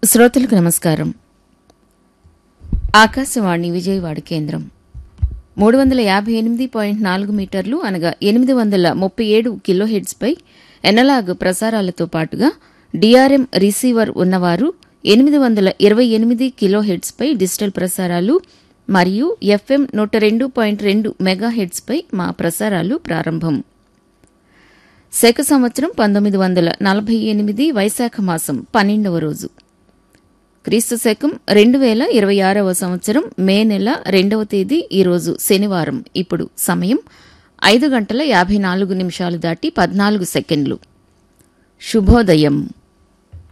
శ్రోతలకు నమస్కారం ఆకాశవాణి విజయవాడ కేంద్రం మూడు వందల యాభై ఎనిమిది పాయింట్ నాలుగు మీటర్లు అనగా ఎనిమిది వందల ముప్పై ఏడు కిలోహెడ్స్పై ఎనలాగ్ ప్రసారాలతో పాటుగా డిఆర్ఎం రిసీవర్ ఉన్నవారు ఎనిమిది వందల ఇరవై ఎనిమిది కిలోహెడ్స్పై డిజిటల్ ప్రసారాలు మరియు ఎఫ్ఎం నూట రెండు పాయింట్ రెండు మెగాహెడ్స్పై మా ప్రసారాలు ప్రారంభం శక సంవత్సరం పంతొమ్మిది వందల నలభై ఎనిమిది వైశాఖ మాసం పన్నెండవ రోజు క్రీస్తు శకం రెండు వేల ఇరవై ఆరవ సంవత్సరం మే నెల రెండవ తేదీ ఈరోజు శనివారం ఇప్పుడు సమయం ఐదు గంటల యాభై నాలుగు నిమిషాలు దాటి పద్నాలుగు సెకండ్లు శుభోదయం